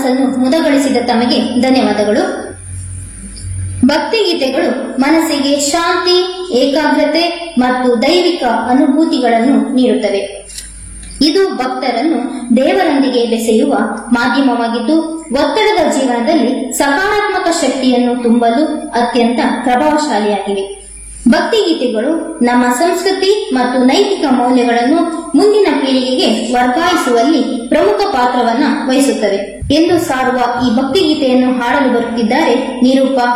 ಮನಸ್ಸನ್ನು ಮುದಗೊಳಿಸಿದ ತಮಗೆ ಧನ್ಯವಾದಗಳು ಭಕ್ತಿಗೀತೆಗಳು ಮನಸ್ಸಿಗೆ ಶಾಂತಿ ಏಕಾಗ್ರತೆ ಮತ್ತು ದೈವಿಕ ಅನುಭೂತಿಗಳನ್ನು ನೀಡುತ್ತವೆ ಇದು ಭಕ್ತರನ್ನು ದೇವರೊಂದಿಗೆ ಬೆಸೆಯುವ ಮಾಧ್ಯಮವಾಗಿದ್ದು ಒತ್ತಡದ ಜೀವನದಲ್ಲಿ ಸಕಾರಾತ್ಮಕ ಶಕ್ತಿಯನ್ನು ತುಂಬಲು ಅತ್ಯಂತ ಪ್ರಭಾವಶಾಲಿಯಾಗಿವೆ ಭಕ್ತಿಗೀತೆಗಳು ನಮ್ಮ ಸಂಸ್ಕೃತಿ ಮತ್ತು ನೈತಿಕ ಮೌಲ್ಯಗಳನ್ನು ಮುಂದಿನ ಪೀಳಿಗೆಗೆ ವರ್ಗಾಯಿಸುವಲ್ಲಿ ಪ್ರಮುಖ ಪಾತ್ರವನ್ನ ವಹಿಸುತ್ತವೆ ಎಂದು ಸಾರುವ ಈ ಭಕ್ತಿಗೀತೆಯನ್ನು ಹಾಡಲು ಬರುತ್ತಿದ್ದಾರೆ ನಿರೂಪ